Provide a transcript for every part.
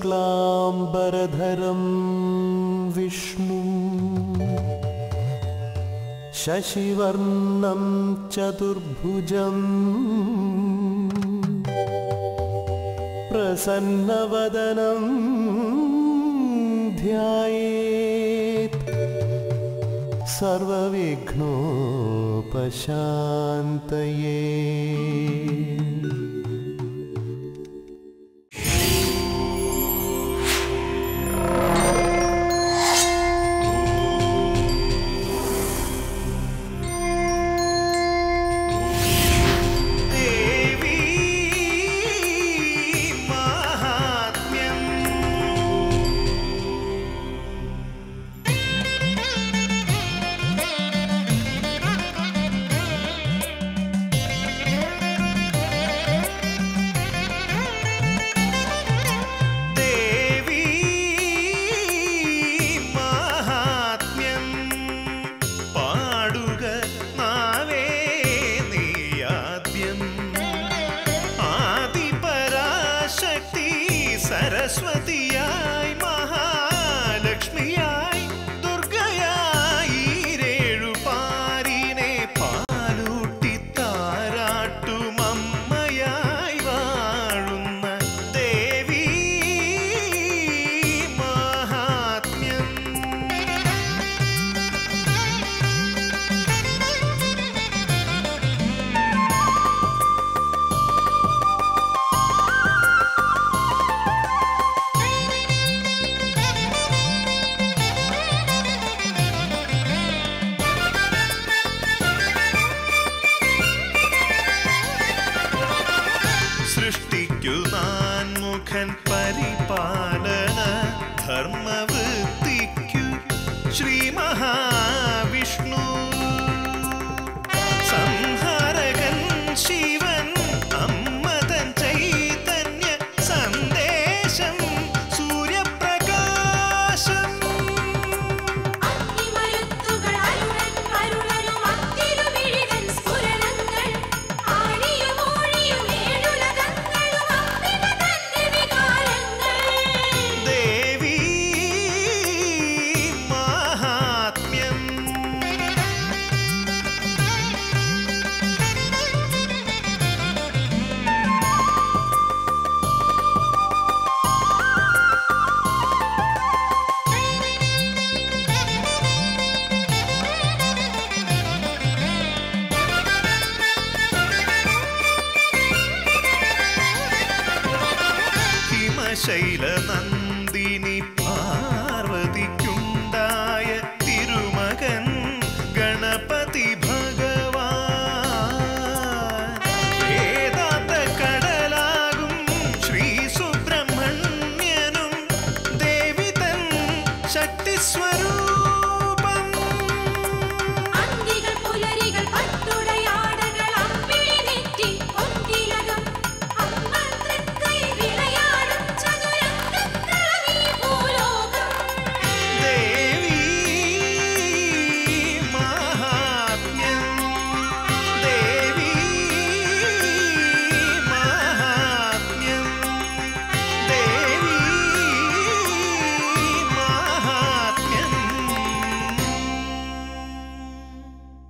शुक्लाम्बरधरं विष्णु शशिवर्णं चतुर्भुजम् प्रसन्नवदनं ध्यायेत् सर्वविघ्नोपशान्तये ദേവി മാഹാത്മ്യം ദേവി മാഹാത്മ്യം പാടുക നാവേ നീയാദ്യം ആദിപരാശക്തി സരസ്വതിയായി മഹാലക്ഷ്മിയായി ദുർഗയായി രേഴുപാരിനെ പാലൂട്ടി താരാട്ടുമമ്മയായി വാഴുന്ന ദേവി മഹാത്മ്യം സൃഷ്ടിക്കു നാൻമുഖൻ പരിപാലന ധർമ്മവൃത്തിക്കു ശ്രീ മഹാവിഷ്ണു സംഹാരകൻ ശിവൻ അമ്മതൻ ചൈതന്യ സന്ദേശം സൂര്യപ്രകാശം അഗ്നിമരുത്തുകൾ അരുളൻ അരുളനും അത്തിരുമിഴിതൻ സ്ഫുരണങ്ങൾ ആഴിയും ഊഴിയും ഏഴുലകങ്ങളും അമ്പിക തന്റെ വികാരങ്ങൾ ദേവി മാഹാത്മ്യം ഹിമശൈല നന്ദിനി പാർവതിക്കുണ്ടായ തിരുമകൻ ഗണപതി ഭഗവാൻ വേദാന്ത കടലാകും ശ്രീ സുബ്രഹ്മണ്യനും ദേവി തൻ ശക്തിസ്വരൂപം അന്തികൾ പുലരികൾ പട്ടുടയാടകൾ അമ്പിളി നെറ്റി പൊൻതിലകം അമ്മൻ തൃക്കൈ വിളയാടും ചതുരംഗക്കളമീ ഭൂലോകം ദേവി മാഹാത്മ്യം ദേവി മാഹാത്മ്യം ദേവി മാഹാത്മ്യം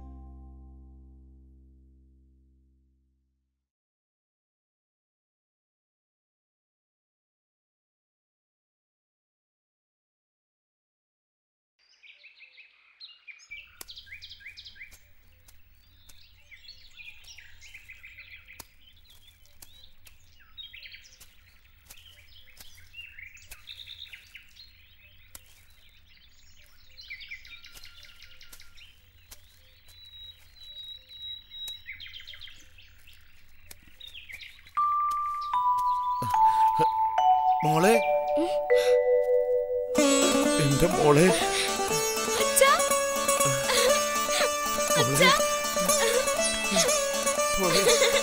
മോളെ എന്റെ മോളെ അച്ഛാ മോളെ മോളെ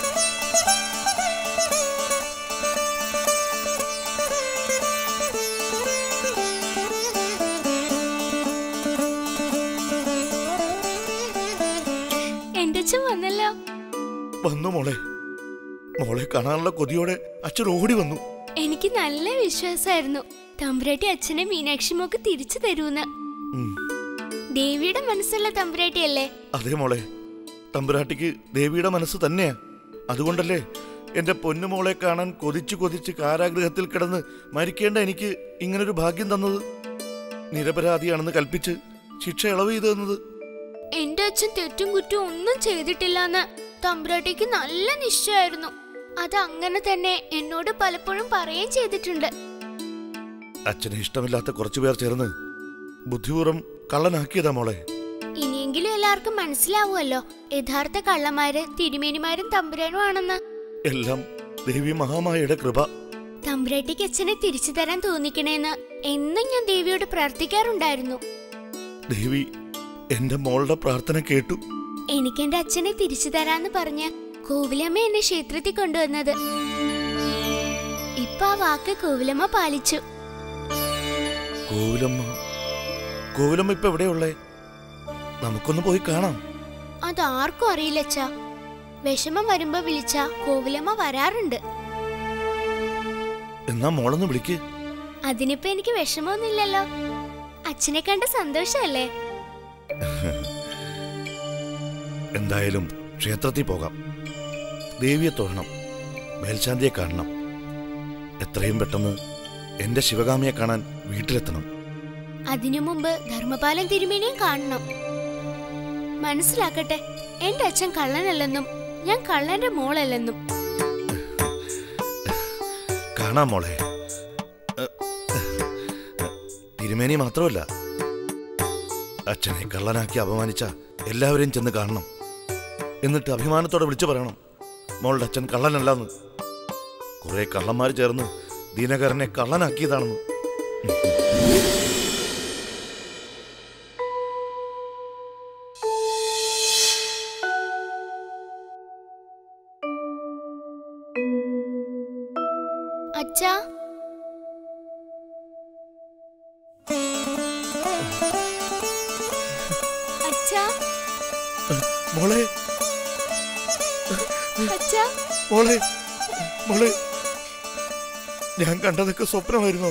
എന്റെ അച്ഛൻ വന്നല്ലോ വന്നു മോളെ മോളെ കാണാനുള്ള കൊതിയോടെ അച്ഛൻ ഓടി വന്നു എനിക്ക് നല്ല വിശ്വാസമായിരുന്നു തമ്പുരാട്ടി അച്ഛനെ മീനാക്ഷി മോക്ക് തിരിച്ചു തരൂന്ന് ഉം. ദേവിയുടെ മനസ്സുള്ള തമ്പുരാട്ടിയല്ലേ അതേ മോളെ തമ്പുരാട്ടിക്ക് ദേവിയുടെ മനസ്സ് തന്നെയാ അതുകൊണ്ടല്ലേ എന്റെ പൊന്നുമോളെ കാണാൻ കൊതിച്ചു കൊതിച്ച് കാരാഗൃഹത്തിൽ കിടന്ന് മരിക്കേണ്ട എനിക്ക് ഇങ്ങനൊരു ഭാഗ്യം തന്നത് നിരപരാധിയാണെന്ന് കൽപ്പിച്ച് ശിക്ഷ ഇളവ് ചെയ്തു തന്നത് എന്റെ അച്ഛൻ തെറ്റും കുറ്റവും ഒന്നും ചെയ്തിട്ടില്ലെന്ന് തമ്പുരാട്ടിക്ക് നല്ല നിശ്ചയമായിരുന്നു അത് അങ്ങനെ തന്നെ എന്നോട് പലപ്പോഴും പറയുകയും ചെയ്തിട്ടുണ്ട് അച്ഛനെ ഇഷ്ടമില്ലാത്ത കുറച്ചു പേർ ചേർന്ന് ബുദ്ധിപൂർവ്വം കള്ളനാക്കിയതാ മോളെ ഇനിയെങ്കിലും എല്ലാവർക്കും മനസ്സിലാവുമല്ലോ യഥാർത്ഥ കള്ളന്മാര് തിരുമേനിമാരും തമ്പുരാനും ആണെന്ന് എല്ലാം ദേവി മഹാമായയുടെ കൃപ തമ്പുരാട്ടിക്ക് അച്ഛനെ തിരിച്ചു തരാൻ തോന്നിക്കണേന്ന് എന്നും ഞാൻ ദേവിയോട് പ്രാർത്ഥിക്കാറുണ്ടായിരുന്നു ദേവി എന്റെ മോളുടെ പ്രാർത്ഥന കേട്ടു എനിക്ക് എന്റെ അച്ഛനെ തിരിച്ചു തരാന്ന് പറഞ്ഞ് കോവിലമ്മ എന്നെ ക്ഷേത്രത്തിൽ കൊണ്ടുവന്നത് ഇപ്പൊ ആ വാക്ക് കോവിലമ്മ പാലിച്ചു കോവിലമ്മ കോവിലമ്മ ഇപ്പൊ എവിടെയുള്ളേ നമുക്കൊന്ന് പോയി കാണാം അതാർക്കും അറിയില്ല അച്ഛാ വിഷമം വരുമ്പോ വിളിച്ച കോവിലമ്മ വരാറുണ്ട് എന്നാ മോളൊന്ന് വിളിക്ക് അതിനിപ്പോ എനിക്ക് വിഷമമൊന്നുമില്ലല്ലോ അച്ഛനെ കണ്ട സന്തോഷല്ലേ എന്തായാലും ക്ഷേത്രത്തിൽ പോകാം ദേവിയെ തൊഴണം മേൽശാന്തിയെ കാണണം എത്രയും പെട്ടെന്ന് എന്റെ ശിവകാമിയെ കാണാൻ വീട്ടിലെത്തണം അതിനു മുമ്പ് ധർമ്മപാലൻ തിരുമേനിയും കാണണം മനസ്സിലാക്കട്ടെ എന്റെ അച്ഛൻ കള്ളനല്ലെന്നും ഞാൻ കള്ളന്റെ മോളല്ലെന്നും കാണാം മോളെ എ, തിരുമേനി മാത്രമല്ല അച്ഛനെ കള്ളനാക്കി അപമാനിച്ച എല്ലാവരെയും ചെന്ന് കാണണം എന്നിട്ട് അഭിമാനത്തോടെ വിളിച്ചു പറയണം മോളുടെ അച്ഛൻ കള്ളനല്ലെന്ന് കുറെ കള്ളന്മാർ ചേർന്ന് ദീനകരനെ കള്ളനാക്കിയതാണെന്ന് അച്ഛാ അച്ഛാ മോളെ അച്ഛാ മോളെ മോളെ ഞാൻ കണ്ടതൊക്കെ സ്വപ്നമായിരുന്നോ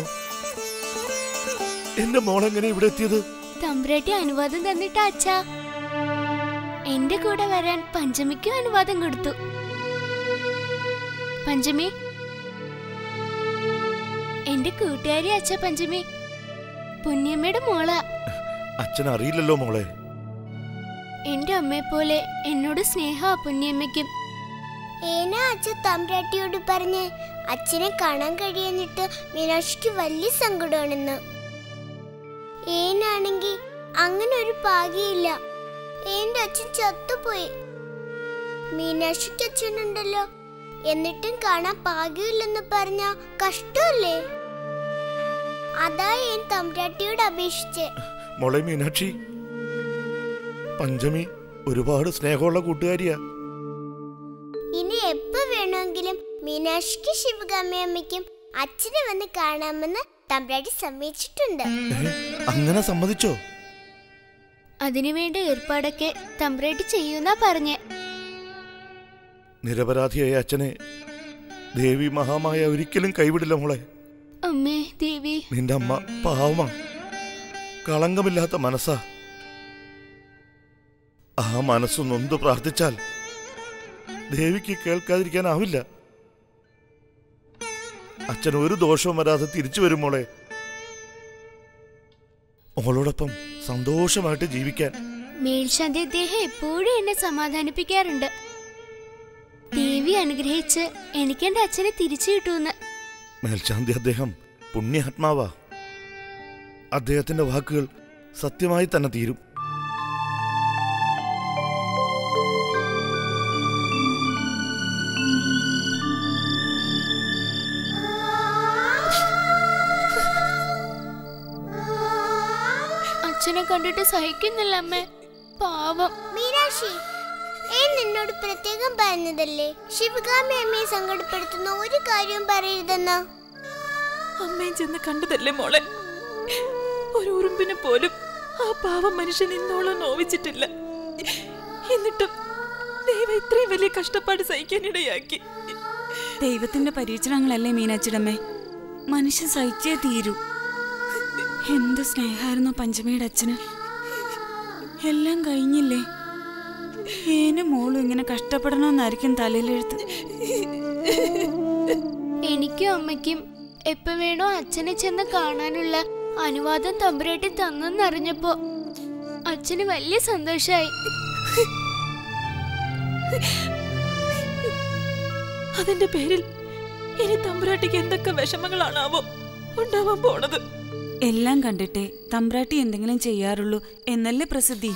എന്റെ മോളെങ്ങനെ ഇവിടെ എത്തിയത് തമ്പുരാട്ടി അനുവാദം തന്നിട്ടാ അച്ഛാ എന്റെ കൂടെ വരാൻ പഞ്ചമിക്കും അനുവാദം കൊടുത്തു പഞ്ചമി എന്റെ കൂട്ടുകാരി അച്ഛ പഞ്ചമി പുണ്യമ്മയുടെ മോളാ അച്ഛൻ അറിയില്ലല്ലോ മോളെ എന്റെ അമ്മയെ പോലെ എന്നോട് സ്നേഹ പുണ്യമ്മയ്ക്കും ഏനാ അച്ഛൻ തമ്പ്രാട്ടിയോട് പറഞ്ഞ് അച്ഛനെ കാണാൻ കഴിയാഞ്ഞിട്ട് മീനാക്ഷിക്ക് വലിയ സങ്കടമാണെന്ന് ഏനാണെങ്കി അങ്ങനെ ഒരു പാകിയില്ല എന്റെ അച്ഛൻ ചത്തുപോയി മീനാക്ഷിക്ക് അച്ഛനുണ്ടല്ലോ എന്നിട്ടും കാണാൻ പാകിയില്ലെന്ന് പറഞ്ഞ കഷ്ടമല്ലേ അതാ ഏൻ തമ്പ്രാട്ടിയോട് അപേക്ഷിച്ച് മോളെ മീനാക്ഷി പഞ്ചമി ഒരുപാട് സ്നേഹമുള്ള കൂട്ടുകാരിയാ ഇനി എപ്പോ വേണമെങ്കിലും മീനാക്ഷിക്ക് ശിവകാമിയമ്മയ്ക്കും അച്ഛനെ വന്ന് കാണാമെന്ന് തമ്പ്രാട്ടി സമ്മതിച്ചിട്ടുണ്ട് ഏ, അങ്ങനെ സമ്മതിച്ചോ അതിനുവേണ്ട ഏർപ്പാടൊക്കെ തമ്പുരാട്ടി ചെയ്യുന്നാ പറഞ്ഞേ നിരപരാധിയായ അച്ഛനെ ദേവി മഹാമായ ഒരിക്കലും കൈവിടില്ല മോളെ അമ്മേ ദേവി നിന്റെ അമ്മ പാവമാ കളങ്കമില്ലാത്ത മനസ്സാ ആ മനസ്സ് നൊന്ത് പ്രാർത്ഥിച്ചാൽ ദേവിക്ക് കേൾക്കാതിരിക്കാനാവില്ല അച്ഛൻ ഒരു ദോഷവും വരാതെ തിരിച്ചു വരും മോളെ മോളോടൊപ്പം സന്തോഷമായിട്ട് ജീവിക്കാൻ മേൽശാന്തി അദ്ദേഹം എപ്പോഴും എന്നെ സമാധാനിപ്പിക്കാറുണ്ട് ദേവി അനുഗ്രഹിച്ച് എനിക്കെന്റെ അച്ഛനെ തിരിച്ചു കിട്ടൂന്ന് മേൽശാന്തി അദ്ദേഹം പുണ്യാത്മാവാ അദ്ദേഹത്തിന്റെ വാക്കുകൾ സത്യമായി തന്നെ തീരും അച്ഛനെ കണ്ടിട്ട് സഹിക്കുന്നില്ല അമ്മേ പാവം മീനാക്ഷി ഏ നിന്നോട് പ്രത്യേകം പറഞ്ഞതല്ലേ ശിവകാമി അമ്മയെ സങ്കടപ്പെടുത്തുന്ന ഒരു കാര്യവും പറയരുതെന്ന് അമ്മയും ചെന്ന് കണ്ടതല്ലേ മോളെ ഒരു ഉറുമ്പിനെ പോലും ആ പാവം മനുഷ്യൻ ഇന്നോളം നോവിച്ചിട്ടില്ല എന്നിട്ടും ദൈവം ഇത്രയും വലിയ കഷ്ടപ്പാട് സഹിക്കാനിടയാക്കി ദൈവത്തിന്റെ പരീക്ഷണങ്ങളല്ലേ മീനാച്ചിടമ്മേ മനുഷ്യൻ സഹിച്ചേ തീരൂ എന്ത് സ്നേഹമായിരുന്നു പഞ്ചമിയുടെ അച്ഛന് എല്ലാം കഴിഞ്ഞില്ലേ ഏനും മോളും ഇങ്ങനെ കഷ്ടപ്പെടണമെന്നായിരിക്കും തലയിലെഴുത്ത് എനിക്കും അമ്മയ്ക്കും എപ്പോ വേണോ അച്ഛനെ ചെന്ന് കാണാനുള്ള അനുവാദം തമ്പുരാട്ടി തന്നെന്നറിഞ്ഞപ്പോ അച്ഛന് വലിയ സന്തോഷായി അതിന്റെ പേരിൽ ഇനി തമ്പുരാട്ടിക്ക് എന്തൊക്കെ വിഷമങ്ങളാണാവോ ഉണ്ടാവാൻ പോണത് എല്ലാം കണ്ടിട്ടേ തമ്പ്രാട്ടി എന്തെങ്കിലും ചെയ്യാറുള്ളൂ എന്നല്ലേ പ്രസിദ്ധി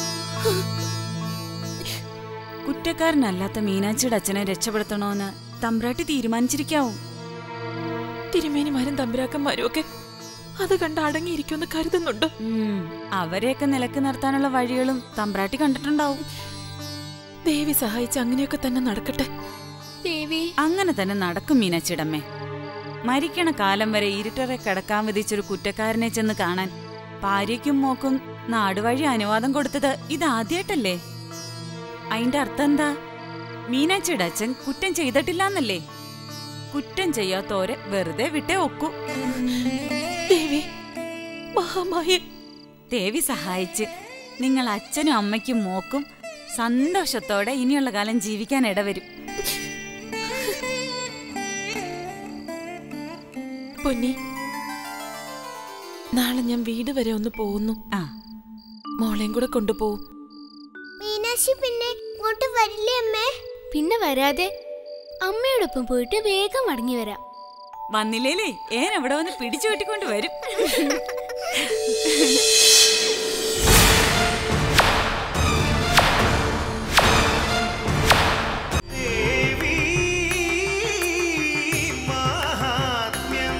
കുറ്റക്കാരനല്ലാത്ത മീനാക്ഷിയുടെ അച്ഛനെ രക്ഷപ്പെടുത്തണോന്ന് തമ്പ്രാട്ടി തീരുമാനിച്ചിരിക്കാവും തിരുമേനിമാരും തമ്പുരാക്കന്മാരും ഒക്കെ അത് കണ്ട് അടങ്ങിയിരിക്കുമെന്ന് കരുതുന്നുണ്ട് ഉം, അവരെയൊക്കെ നിലക്ക് നിർത്താനുള്ള വഴികളും തമ്പ്രാട്ടി കണ്ടിട്ടുണ്ടാവും ദേവി സഹായിച്ച് അങ്ങനെയൊക്കെ തന്നെ നടക്കട്ടെ ദേവി അങ്ങനെ തന്നെ നടക്കും മീനാച്ചിടമ്മേ മരിക്കണ കാലം വരെ ഇരുട്ടറെ കിടക്കാൻ വിധിച്ചൊരു കുറ്റക്കാരനെ ചെന്ന് കാണാൻ ഭാര്യയ്ക്കും മോക്കും നാടുവഴി അനുവാദം കൊടുത്തത് ഇതാദ്യായിട്ടല്ലേ അതിന്റെ അർത്ഥം എന്താ മീനാച്ചിയുടെ അച്ഛൻ കുറ്റം ചെയ്തിട്ടില്ലാന്നല്ലേ കുറ്റം ചെയ്യാത്തോരെ വെറുതെ വിട്ടേ ഒക്കൂ ദേവി മഹാമായ ദേവി സഹായിച്ച് നിങ്ങൾ അച്ഛനും അമ്മയ്ക്കും മോക്കും സന്തോഷത്തോടെ ഇനിയുള്ള കാലം ജീവിക്കാൻ ഇടവരും പൊന്നി നാളെ ഞാൻ വീട് വരെ ഒന്ന് പോകുന്നു ആ മോളെയും കൂടെ കൊണ്ടുപോകും മീനാക്ഷി പിന്നെ ഇങ്ങോട്ട് വരില്ലേ അമ്മേ പിന്നെ വരാതെ അമ്മയോടൊപ്പം പോയിട്ട് വേഗം മടങ്ങി വരാം വന്നില്ലേലേ ഏൻ അവിടെ വന്ന് പിടിച്ചു കെട്ടിക്കൊണ്ട് വരും ദേവി മഹാത്മ്യം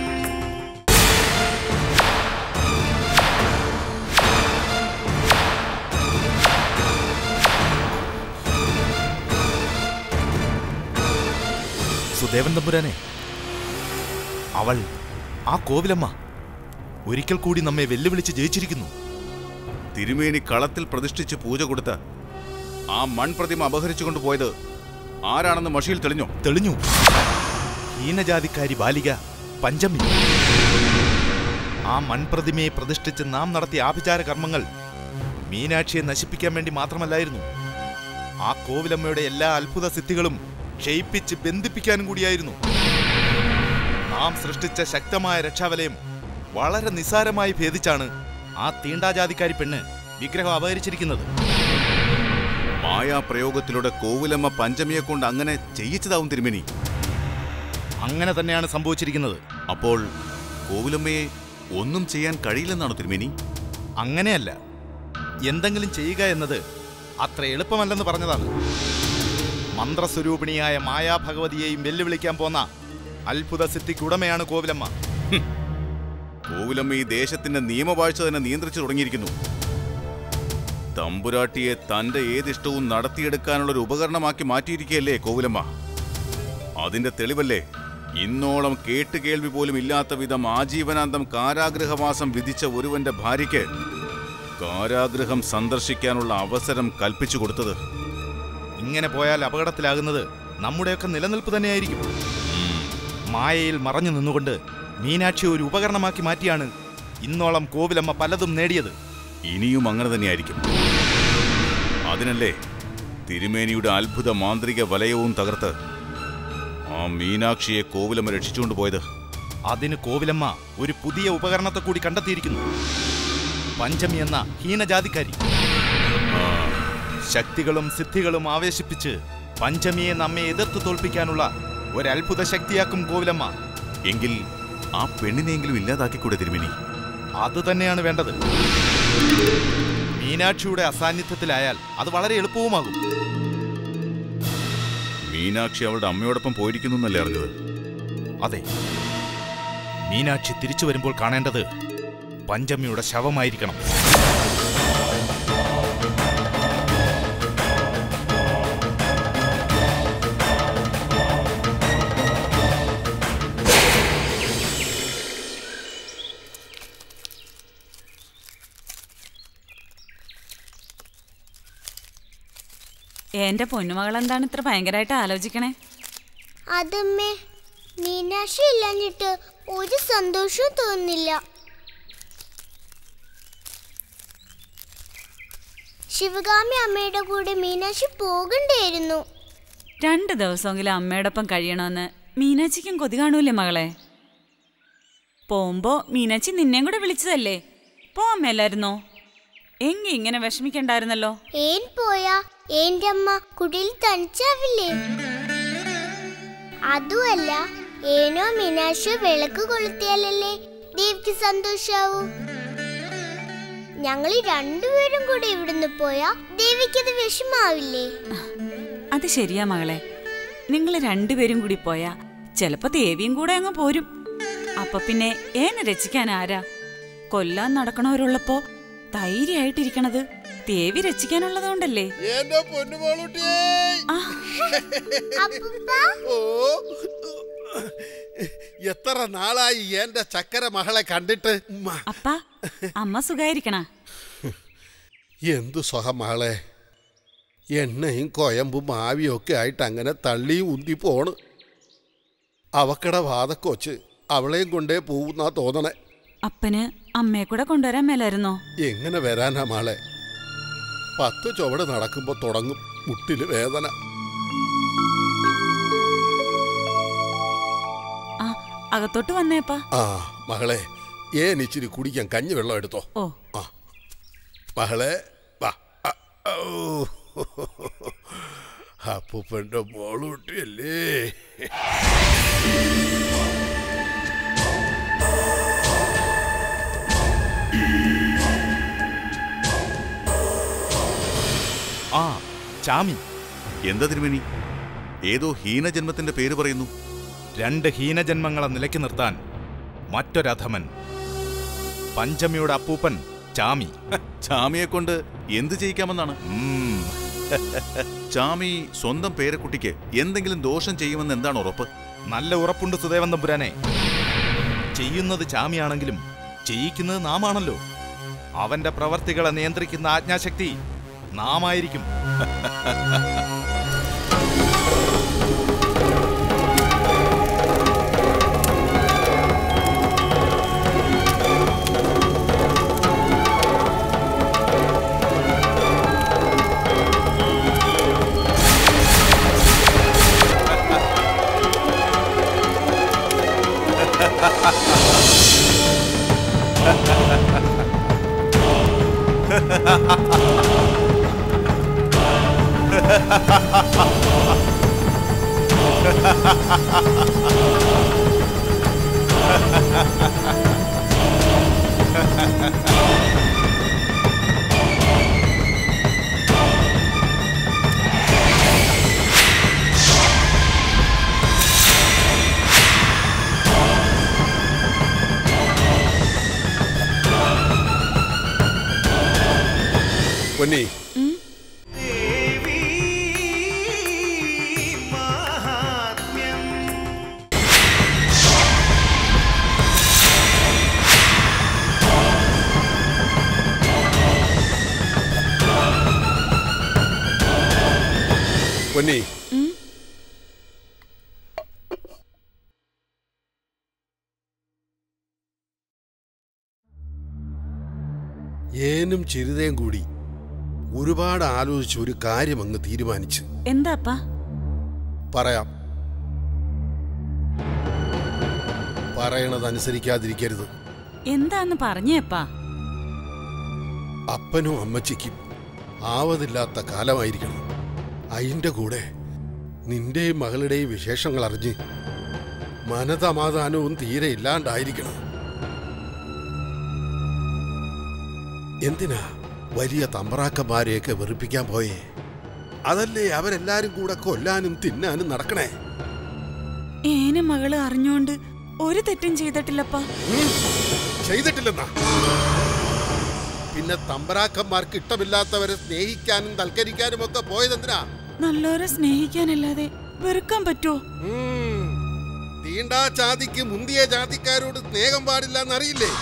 സുദേവൻ തമ്പുരാനെ അവൾ ആ കോവിലമ്മ ഒരിക്കൽ കൂടി നമ്മെ വെല്ലുവിളിച്ച് ജയിച്ചിരിക്കുന്നു തിരുമേനി കളത്തിൽ പ്രതിഷ്ഠിച്ച് പൂജ കൊടുത്ത ആ മൺപ്രതിമ അപഹരിച്ചുകൊണ്ട് പോയത് ആരാണെന്ന് മഷിയിൽ തെളിഞ്ഞോ തെളിഞ്ഞു ഹീനജാതിക്കാരി ബാലിക പഞ്ചമി ആ മൺപ്രതിമയെ പ്രതിഷ്ഠിച്ച് നാം നടത്തിയ ആഭിചാര കർമ്മങ്ങൾ മീനാക്ഷിയെ നശിപ്പിക്കാൻ വേണ്ടി മാത്രമല്ലായിരുന്നു ആ കോവിലമ്മയുടെ എല്ലാ അത്ഭുത സിദ്ധികളും ക്ഷയിപ്പിച്ച് ബന്ധിപ്പിക്കാനും കൂടിയായിരുന്നു നാം സൃഷ്ടിച്ച ശക്തമായ രക്ഷാവലയം വളരെ നിസ്സാരമായി ഭേദിച്ചാണ് ആ തീണ്ടാജാതിക്കാരി പെണ്ണ് വിഗ്രഹം അപഹരിച്ചിരിക്കുന്നത് മായാപ്രയോഗത്തിലൂടെ കോവിലമ്മ പഞ്ചമിയെ കൊണ്ട് അങ്ങനെ ചെയ്യിച്ചതാവും തിരുമേനി അങ്ങനെ തന്നെയാണ് സംഭവിച്ചിരിക്കുന്നത് അപ്പോൾ കോവിലമ്മയെ ഒന്നും ചെയ്യാൻ കഴിയില്ലെന്നാണോ തിരുമേനി അങ്ങനെയല്ല എന്തെങ്കിലും ചെയ്യുക എന്നത് അത്ര എളുപ്പമല്ലെന്ന് പറഞ്ഞതാണ് മന്ത്രസ്വരൂപിണിയായ മായാഭഗവതിയെയും വെല്ലുവിളിക്കാൻ പോന്ന അത്ഭുത സിദ്ധിക്ക് ഉടമയാണ് കോവിലമ്മ കോവിലമ്മ ഈ ദേശത്തിന്റെ നിയമവാഴ്ച തന്നെ നിയന്ത്രിച്ചു തുടങ്ങിയിരിക്കുന്നു തമ്പുരാട്ടിയെ തന്റെ ഏതിഷ്ടവും നടത്തിയെടുക്കാനുള്ള ഒരു ഉപകരണമാക്കി മാറ്റിയിരിക്കുകയല്ലേ കോവിലമ്മ അതിന്റെ തെളിവല്ലേ ഇന്നോളം കേട്ടുകേൾവി പോലും ഇല്ലാത്ത വിധം ആജീവനാന്തം കാരാഗൃഹവാസം വിധിച്ച ഒരുവന്റെ ഭാര്യയ്ക്ക് കാരാഗൃഹം സന്ദർശിക്കാനുള്ള അവസരം കൽപ്പിച്ചു കൊടുത്തത് ഇങ്ങനെ പോയാൽ അപകടത്തിലാകുന്നത് നമ്മുടെയൊക്കെ നിലനിൽപ്പ് തന്നെയായിരിക്കും മായയിൽ മറഞ്ഞു നിന്നുകൊണ്ട് മീനാക്ഷി ഒരു ഉപകരണമാക്കി മാറ്റിയാണ് ഇന്നോളം കോവിലമ്മ പലതും നേടിയത് ഇനിയും അങ്ങനെ തന്നെയായിരിക്കും അതിനല്ലേ തിരുമേനിയുടെ അത്ഭുത മാന്ത്രിക വലയവും തകർത്ത് ആ മീനാക്ഷിയെ കോവിലമ്മ രക്ഷിച്ചുകൊണ്ട് പോയത് അതിന് കോവിലമ്മ ഒരു പുതിയ ഉപകരണത്തെ കൂടി കണ്ടെത്തിയിരിക്കുന്നു പഞ്ചമി എന്ന ഹീനജാതിക്കാരി ശക്തികളും സിദ്ധികളും ആവേശിപ്പിച്ച് പഞ്ചമിയെ നമ്മെ എതിർത്ത് തോൽപ്പിക്കാനുള്ള ഒരത്ഭുത ശക്തിയാക്കും കോവിലമ്മ എങ്കിൽ ആ പെണ്ണിനെയെങ്കിലും ഇല്ലാതാക്കിക്കൂടെ തിരുമേനി അത് തന്നെയാണ് വേണ്ടത് മീനാക്ഷിയുടെ അസാന്നിധ്യത്തിലായാൽ അത് വളരെ എളുപ്പവുമാകും മീനാക്ഷി അവളുടെ അമ്മയോടൊപ്പം പോയിരിക്കുന്നു എന്നല്ലേ അറിഞ്ഞത് അതെ മീനാക്ഷി തിരിച്ചു വരുമ്പോൾ കാണേണ്ടത് പഞ്ചമിയുടെ ശവമായിരിക്കണം എന്റെ പൊന്നുമകൾ എന്താണ് ഇത്ര ഭയങ്കരമായിട്ട് ആലോചിക്കണേ അതമ്മേ മീനാക്ഷി ഇല്ലാഞ്ഞിട്ട് ഒരു സന്തോഷവും തോന്നുന്നില്ല ശിവകാമി അമ്മയുടെ കൂടെ മീനാക്ഷി പോകണ്ടായിരുന്നു രണ്ട് ദിവസമെങ്കിലും അമ്മയോടൊപ്പം കഴിയണമെന്ന് മീനാച്ചിക്കും കൊതി കാണൂലേ മകളെ പോകുമ്പോ മീനാച്ചി നിന്നെയും കൂടെ വിളിച്ചതല്ലേ പോവാമല്ലായിരുന്നോ എങ്കി ഇങ്ങനെ വിഷമിക്കണ്ടായിരുന്നല്ലോ ഏൻ പോയാ ഏന്റെ അമ്മ കുടിയിൽ തനിച്ചാവില്ലേ അതുമല്ല ഏനോ മീനാക്ഷി വിളക്ക് കൊളുത്തിയാലല്ലേ ദേവിക്ക് സന്തോഷാവൂ ഞങ്ങൾ രണ്ടുപേരും കൂടെ ഇവിടുന്ന് പോയാ ദേവിക്കത് വിഷമാവില്ലേ അത് ശരിയാ മകളെ നിങ്ങൾ രണ്ടുപേരും കൂടി പോയാ ചിലപ്പോ ദേവിയും കൂടെ അങ്ങ് പോരും അപ്പൊ പിന്നെ ഏനെ രചിക്കാൻ ആരാ കൊല്ലാൻ നടക്കണവരുള്ളപ്പോ ധൈര്യമായിട്ടിരിക്കണത് ദേവി രചിക്കാനുള്ളതുകൊണ്ടല്ലേ എന്റെ പൊന്നുമോളൂട്ടിയേ ആ അപ്പൂപ്പ ഓ എത്ര നാളായി എന്റെ ചക്കര മകളെ കണ്ടിട്ട് ഉമ്മ. അപ്പ അമ്മ സുഖായിരിക്കണ എന്തു സുഖം മകളെ എണ്ണയും കൊയമ്പും ആവിയും ഒക്കെ ആയിട്ട് അങ്ങനെ തള്ളിയും ഉന്തി പോണ് അവക്കട വാതക്കൊച്ച് അവളെയും കൊണ്ടേ പോകുന്നാ തോന്നണേ അപ്പന് അമ്മയെ കൂടെ കൊണ്ടുവരാൻ മേലായിരുന്നോ എങ്ങനെ വരാനാ മാളെ പത്ത് ചുവട് നടക്കുമ്പോ തുടങ്ങും മുട്ടില് വേദന ആ അകത്തോട്ട് വന്നേപ്പാ ആ മകളെ ഏനിച്ചിരി കുടിക്കാൻ കഞ്ഞി വെള്ളം എടുത്തോ ഓ ആ മകളെ വാ ആ, ഓ. അപ്പൂപ്പന്റെ മോളൂട്ടിയല്ലേ ആ ചാമി എന്താ തിരുമേനി ഏതോ ഹീനജന്മത്തിന്റെ പേര് പറയുന്നു രണ്ട് ഹീനജന്മങ്ങളെ നിലയ്ക്ക് നിർത്താൻ മറ്റൊരധമൻ പഞ്ചമിയുടെ അപ്പൂപ്പൻ ചാമി ചാമിയെ കൊണ്ട് എന്ത് ചെയ്യിക്കാമെന്നാണ് ഉം, ചാമി സ്വന്തം പേരക്കുട്ടിക്ക് എന്തെങ്കിലും ദോഷം ചെയ്യുമെന്ന് എന്താണ് ഉറപ്പ് നല്ല ഉറപ്പുണ്ട് സുദേവൻ തമ്പുരാനെ ചെയ്യുന്നത് ചാമിയാണെങ്കിലും ചെയ്യിക്കുന്നത് നാമാണല്ലോ അവന്റെ പ്രവർത്തികളെ നിയന്ത്രിക്കുന്ന ആജ്ഞാശക്തി നാമായിരിക്കും പൊന്നി ദേവി മാഹാത്മ്യം പൊന്നി ഏനും ചിരിതയും കൂടി ഒരുപാട് ആലോചിച്ച് ഒരു കാര്യം അങ്ങ് തീരുമാനിച്ച് എന്താ അപ്പാ പറയാം പറയണത് അനുസരിക്കാതിരിക്കരുത് എന്താന്ന് പറഞ്ഞേപ്പാ അപ്പനും അമ്മച്ചിക്കും ആവതില്ലാത്ത കാലമായിരിക്കണം അതിൻ്റെ കൂടെ നിന്റെയും മകളുടെയും വിശേഷങ്ങൾ അറിഞ്ഞ് മനതമാധാനവും തീരെ ഇല്ലാണ്ടായിരിക്കണം എന്തിനാ വലിയ തമ്പ്രാക്കന്മാരെയൊക്കെ വെറുപ്പിക്കാൻ പോയേ അതല്ലേ അവരെല്ലാരും കൂടെ കൊല്ലാനും തിന്നാനും നടക്കണേ ഏന മകള് അറിഞ്ഞോണ്ട് ഒരു തെറ്റും ചെയ്തിട്ടില്ലപ്പാ ഉം, ചെയ്തിട്ടില്ലെന്നാ പിന്നെ തമ്പരാക്കന്മാർക്ക് ഇഷ്ടമില്ലാത്തവരെ സ്നേഹിക്കാനും തൽക്കരിക്കാനും ഒക്കെ പോയതെന്തിനാ നല്ലോരെ സ്നേഹിക്കാനല്ലാതെ വെറുക്കാൻ പറ്റുമോ ഉം, തീണ്ടാ ജാതിക്ക് മുന്തിയ ജാതിക്കാരോട് സ്നേഹം പാടില്ല എന്നറിയില്ലേ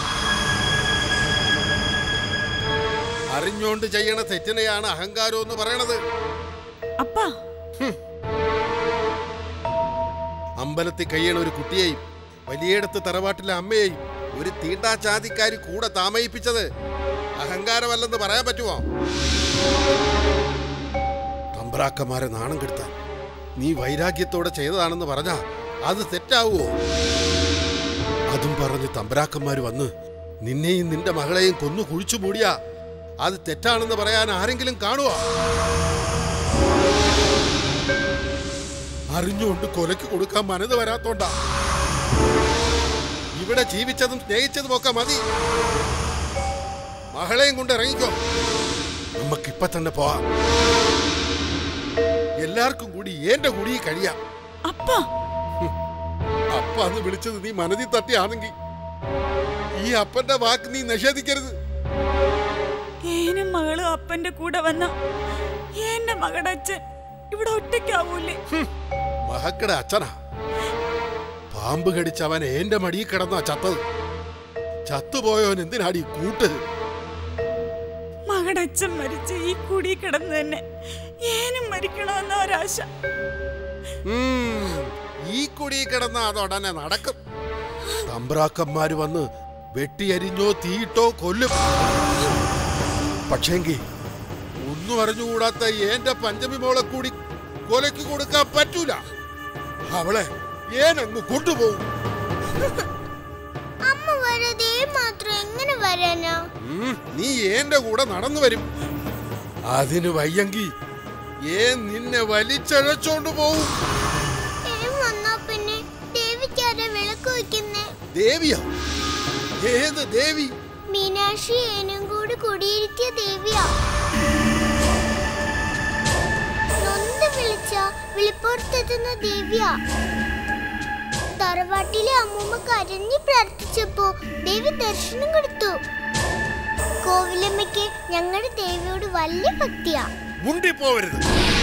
അറിഞ്ഞോണ്ട് ചെയ്യണ തെറ്റിനെയാണ് അഹങ്കാരം എന്ന് പറയണത് അപ്പാ അമ്പലത്തിൽ കഴിയണ ഒരു കുട്ടിയെയും വലിയടത്ത് തറവാട്ടിലെ അമ്മയെയും ഒരു തീണ്ടാചാതിക്കാരി കൂടെ താമയിപ്പിച്ചത് അഹങ്കാരമല്ലെന്ന് പറയാൻ പറ്റുമോ തമ്പ്രാക്കന്മാരെ നാണം കെടുത്താൻ നീ വൈരാഗ്യത്തോടെ ചെയ്തതാണെന്ന് പറഞ്ഞാ അത് തെറ്റാവുമോ അതും പറഞ്ഞ് തമ്പ്രാക്കന്മാര് വന്ന് നിന്നെയും നിന്റെ മകളെയും കൊന്നു കുഴിച്ചു മൂടിയാ അത് തെറ്റാണെന്ന് പറയാൻ ആരെങ്കിലും കാണുമോ അറിഞ്ഞുകൊണ്ട് കൊലയ്ക്ക് കൊടുക്കാൻ മനത് വരാത്തോണ്ടാ ഇവിടെ ജീവിച്ചതും സ്നേഹിച്ചതും ഒക്കെ മതി മകളെയും കൊണ്ട് ഇറങ്ങിക്കോ നമുക്കിപ്പൊ തന്നെ പോവാം എല്ലാവർക്കും കൂടി എന്റെ കൂടി കഴിയാം അപ്പ അപ്പ അന്ന് വിളിച്ചത് നീ മനതിൽ തട്ടിയാണെങ്കിൽ ഈ അപ്പന്റെ വാക്ക് നീ നിഷേധിക്കരുത് ഏനും മകളും അപ്പന്റെ കൂടെ വന്ന എന്റെ മകളുടെ അച്ഛൻ ഇവിടെ ഒറ്റയ്ക്കാവൂലേ മഹക്കടെ അച്ഛനാ പാമ്പ് കടിച്ചവൻ എന്റെ മടിയിൽ കിടന്നാ ചത്തത് ചത്തുപോയവൻ എന്തിനാടി കൂട്ട് മകളുടെ അച്ഛൻ മരിച്ച് ഈ കുടി കിടന്ന് തന്നെ ഏനും മരിക്കണമെന്ന ഒരാശ ഉം, ഈ കുടി കിടന്ന അതുടനെ നടക്കും തമ്പ്രാക്കന്മാര് വന്ന് വെട്ടിയരിഞ്ഞോ തീയിട്ടോ കൊല്ലും പക്ഷേങ്കി ഒന്നും അറിഞ്ഞുകൂടാത്ത എന്റെ പഞ്ചമി മോളെ കൂടി കൊലയ്ക്ക് കൊടുക്കാൻ പറ്റൂല അവളെ ഏനങ്ങ് കൊണ്ടുപോകും അമ്മ വരാതെ മാത്രം എങ്ങനെ വരാനാ ഉം, നീ എന്റെ കൂടെ നടന്നു വരും അതിന് വയ്യെങ്കി ഏൻ നിന്നെ വലിച്ചഴച്ചോണ്ട് പോവും ഏം വന്നാ പിന്നെ ദേവിക്കാരെ വിളക്ക് വയ്ക്കുന്നേ ദേവിയോ ഏത് ദേവി മീനാക്ഷി ഏനും കൂടി കുടിയിരുത്തിയ ദേവിയാ നൊന്ത് വിളിച്ച വിളിപ്പുറത്തെത്തുന്ന ദേവിയാ തറവാട്ടിലെ അമ്മൂമ്മ കരഞ്ഞു പ്രാർത്ഥിച്ചപ്പോ ദേവി ദർശനം കൊടുത്തു കോവിലമ്മയ്ക്ക് ഞങ്ങളുടെ ദേവിയോട് വലിയ ഭക്തിയാ മുണ്ടിപ്പോവരുത്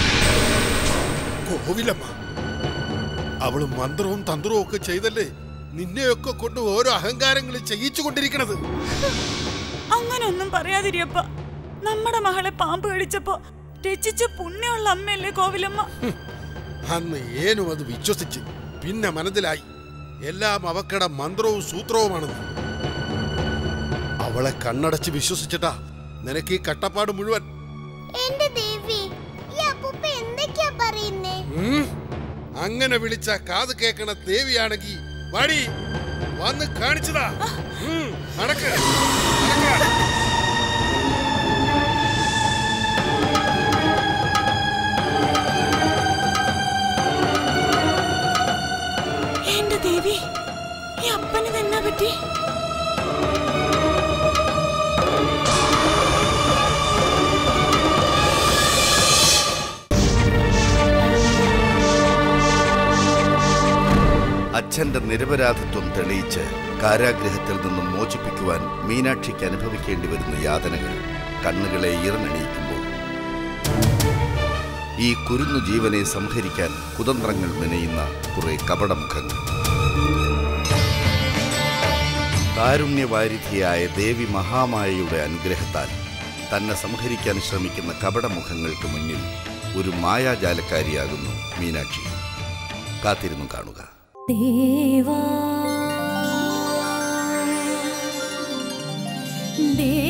കോവിലമ്മ അവള് മന്ത്രവും തന്ത്രവും ഒക്കെ ചെയ്തല്ലേ നിന്നെയൊക്കെ കൊണ്ട് ഓരോ അഹങ്കാരങ്ങൾ ചെയ്യിച്ചു കൊണ്ടിരിക്കണത് അങ്ങനൊന്നും പറയാതിരിയപ്പ നമ്മുടെ മകളെ പാമ്പ് കടിച്ചപ്പോ രചിച്ച പുണ്യമുള്ള അമ്മയല്ലേ കോവിലമ്മ അന്ന് ഏനും അത് വിശ്വസിച്ച് പിന്നെ മനസ്സിലായി എല്ലാം അവക്കടെ മന്ത്രവും സൂത്രവുമാണെന്ന് അവളെ കണ്ണടച്ച് വിശ്വസിച്ചിട്ടാ നിനക്ക് ഈ കട്ടപ്പാട് മുഴുവൻ എന്റെ ദേവി ഈ അപ്പൂപ്പ എന്തൊക്കെയാ പറയുന്നേ ഉം. അങ്ങനെ വിളിച്ച കാത് കേക്കണ ദേവിയാണെങ്കി വടി വന്ന് കാണിച്ചതാ ഉം, നടക്ക് നടക്ക്. എന്റെ ദേവി ഈ അപ്പന് തന്നെ പറ്റി അച്ഛന്റെ നിരപരാധിത്വം തെളിയിച്ച് കാരാഗ്രഹത്തിൽ നിന്നും മോചിപ്പിക്കുവാൻ മീനാക്ഷിക്ക് അനുഭവിക്കേണ്ടി വരുന്ന യാതനകൾ കണ്ണുകളെ ഇറങ്ങണിയിക്കുമ്പോൾ ഈ കുരുന്നു ജീവനെ സംഹരിക്കാൻ കുതന്ത്രങ്ങൾ മെനയുന്ന കുറെ കപടമുഖങ്ങൾ കാരുണ്യവാരിധിയായ ദേവി മഹാമായയുടെ അനുഗ്രഹത്താൽ തന്നെ സംഹരിക്കാൻ ശ്രമിക്കുന്ന കപടമുഖങ്ങൾക്ക് മുന്നിൽ ഒരു മായാജാലക്കാരിയാകുന്നു മീനാക്ഷി കാത്തിരുന്നു കാണുക ദേവാ ദേവാ